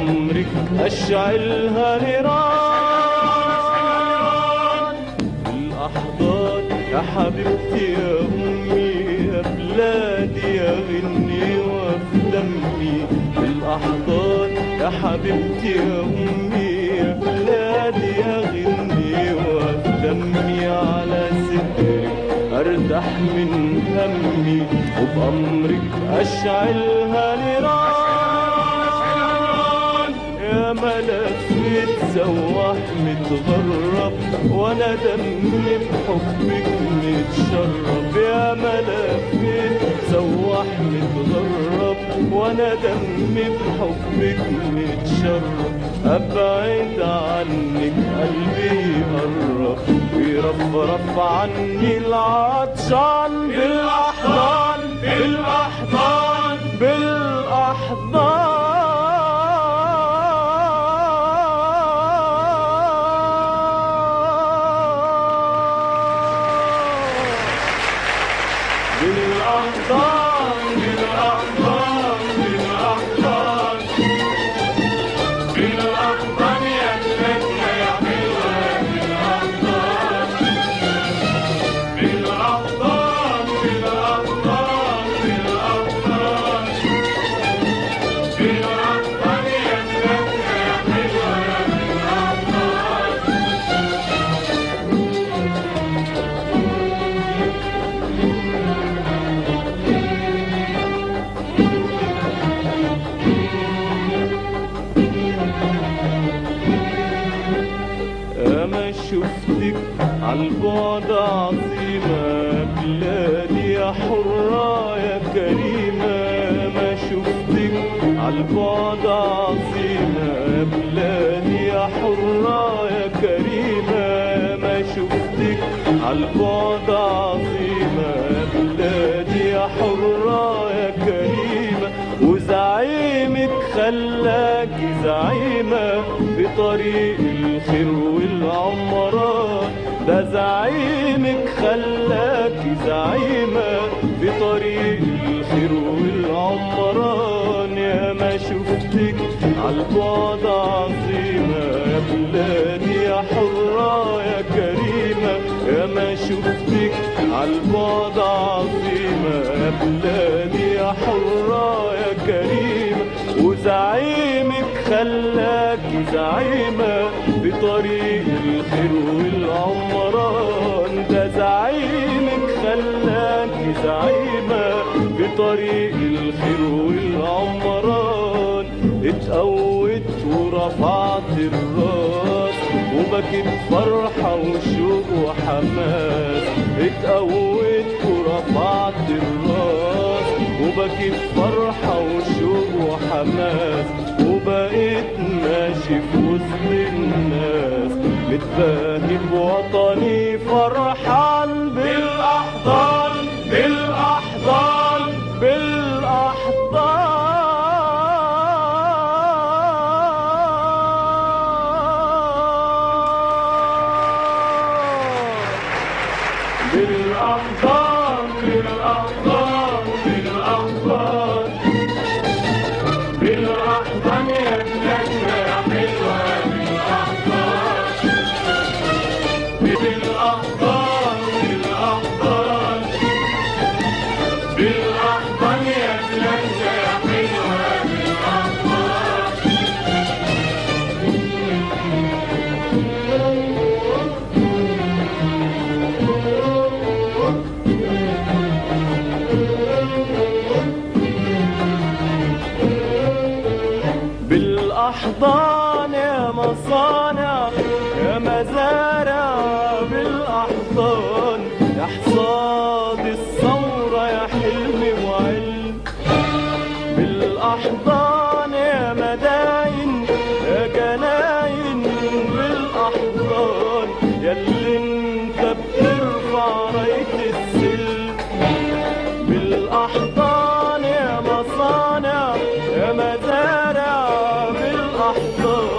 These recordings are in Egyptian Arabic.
وبأمرك أشعلها نيران الأحضان يا حبيبتي يا أمي يا بلادي يا غني وفي دمي الأحضان يا حبيبتي يا أمي يا بلادي يا غني وفي دمي على صدرك أرتاح من همي وبأمرك أشعلها نيران يا ملفت سواح متغرب وانا دمي بحبك متشرب يا ملفت سواح متغرب وانا دمي بحبك متشرب ابعد عنك قلبي يقرب ويرفرف عني العطشان بالاحضان بالاحضان بالاحضان بالاحضان بالاحضان بالاحضان بالاحضان يا بلادنا يا حلوه بالاحضان بالاحضان بالاحضان بالاحضان بالاحضان يا بلادنا يا حلوه بالاحضان أما شفتك عالبعد عظيمة بلادي يا حرة يا كريمة ما شفتك عالبعد عظيمة بلادي يا حرة يا كريمة ما شفتك عالبعد عظيمة بلادي يا حرة يا كريمة وزعيمك خلاكي زعيمة بطريق الخير والعمران ده زعيمك خلاكي زعيمة بطريق الخير والعمران يا ما شفتك عالبعد عظيمة يا بلادي يا حرة يا كريمة يا ما شفتك عالبعد عظيمة يا بلادي يا حرة يا كريمة وزعيمك خلاكي زعيمة بطريق الخير والعمران ده زعيمك خلاكي زعيمة بطريق الخير والعمران اتقوت ورفعت الراس وبكت فرحة وشوق وحماس اتقوت ورفعت الراس وبكت فرحة وشوق وحماس وبقيت ماشي في وسط الناس متباهي بوطني فرحان بالأحضان بالأحضان بالأحضان بالأحضان بالأحضان بالأحضان بالأحضان يا بلادنا يا حلوة بالأحضان بالأحضان بالأحضان بالأحضان يا بلادنا يا حلوة بالأحضان بالأحضان يا مصانع يا مزارع بالأحضان يا حصاد الثورة يا حلم وعلم بالأحضان يا مداين يا جناين بالأحضان ياللي انت بترفع راية السلم بالأحضان يا مصانع يا مزارع بالأحضان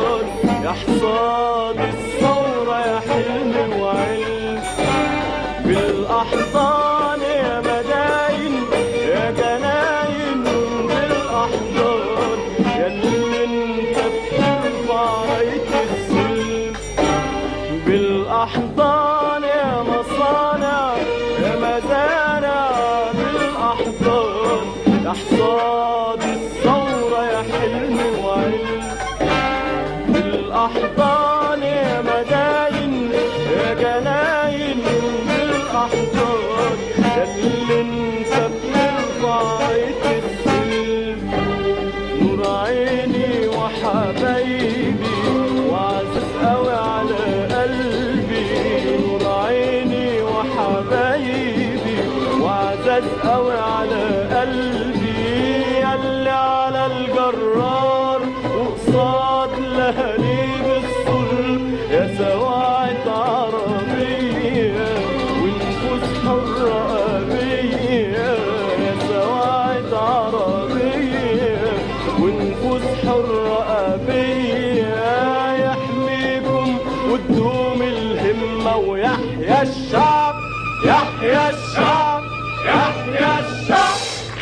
يا حصاد الثورة يا حلم وعلم بالأحضان يا مداين يا جناين بالأحضان يا اللي انت بترفع راية السلم نور عيني وحبايبي وعزيز قوي على قلبي نور عيني وحبايبي وعزيز قوي على قلبي ياللي على الجرار وقصاد لهاليب الصلب يا سواعد عربية ونفوس حرة أبية يا سواعد عربية ونفوس حرة أبية يحميكم وتدوم الهمة ويحيى الشعب يحيى الشعب يحيى الشعب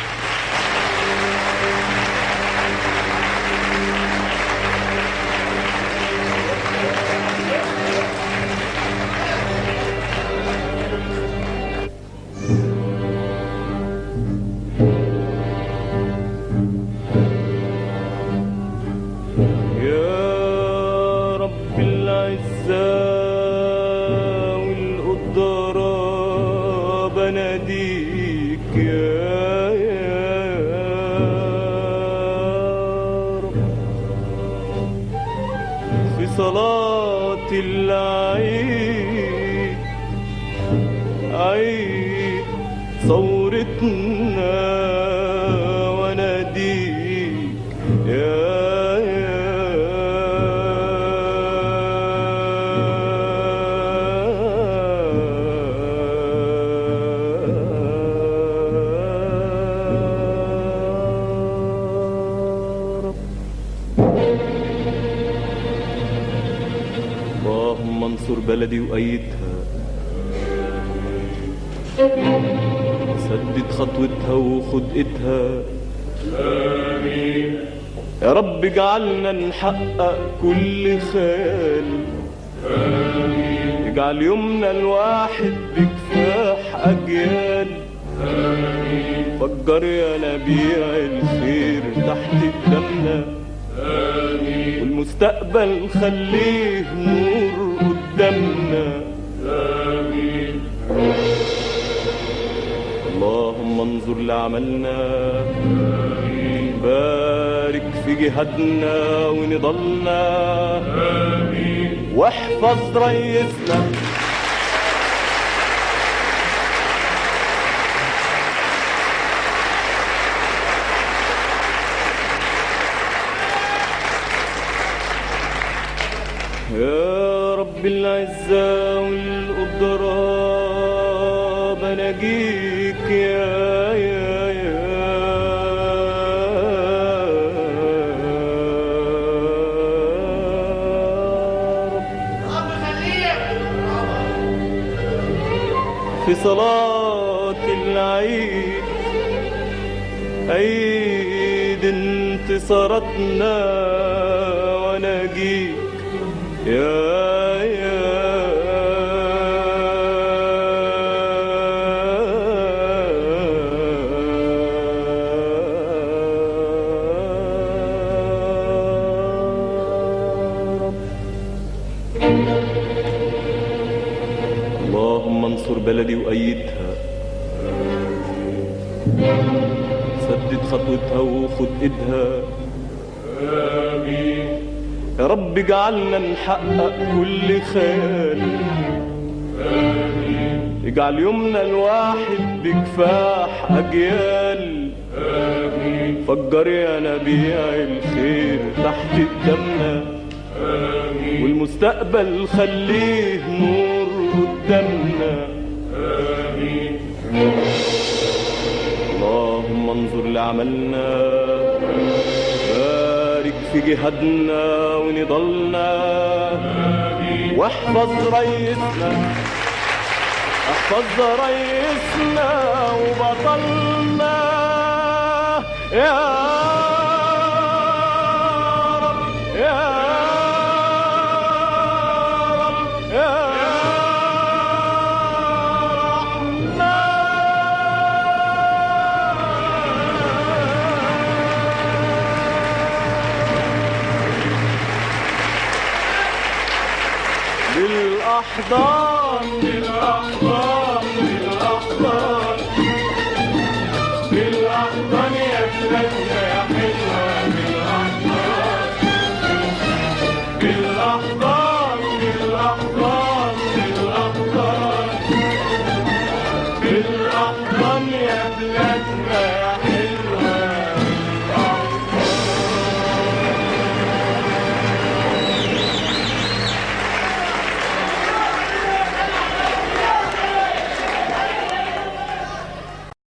يا رب العزة والقدرة بناديك يا يا رب في صلاة العيد عيد ثورتنا وناديك يا يا رب اللهم انصر بلدي وأيدها سدد خطوتها وخدقتها يا رب اجعلنا نحقق كل خيال اجعل يومنا الواحد بكفاح أجيال فجر يا نبيع الخير تحت قدامنا والمستقبل خليه نور قدامنا اللهم انظر لعملنا بارك في جهادنا ونضلنا واحفظ ريسنا يا رب العزة والقدرة بناجيك يا يا يا رب في صلاة العيد عيد انتصاراتنا وناجيك يا يا رب اللهم انصر بلدي وأيدها سدد خطوتها وخد ايدها يا رب اجعلنا نحقق كل خيال اجعل يومنا الواحد بكفاح أجيال فجر يا نبيع الخير تحت قدامنا والمستقبل خليه نور قدامنا اللهم انظر لعملنا بارك في جهادنا ونضلنا واحفظ ريسنا احفظ ريسنا وبطلنا يا رب يا رب يا الأحضان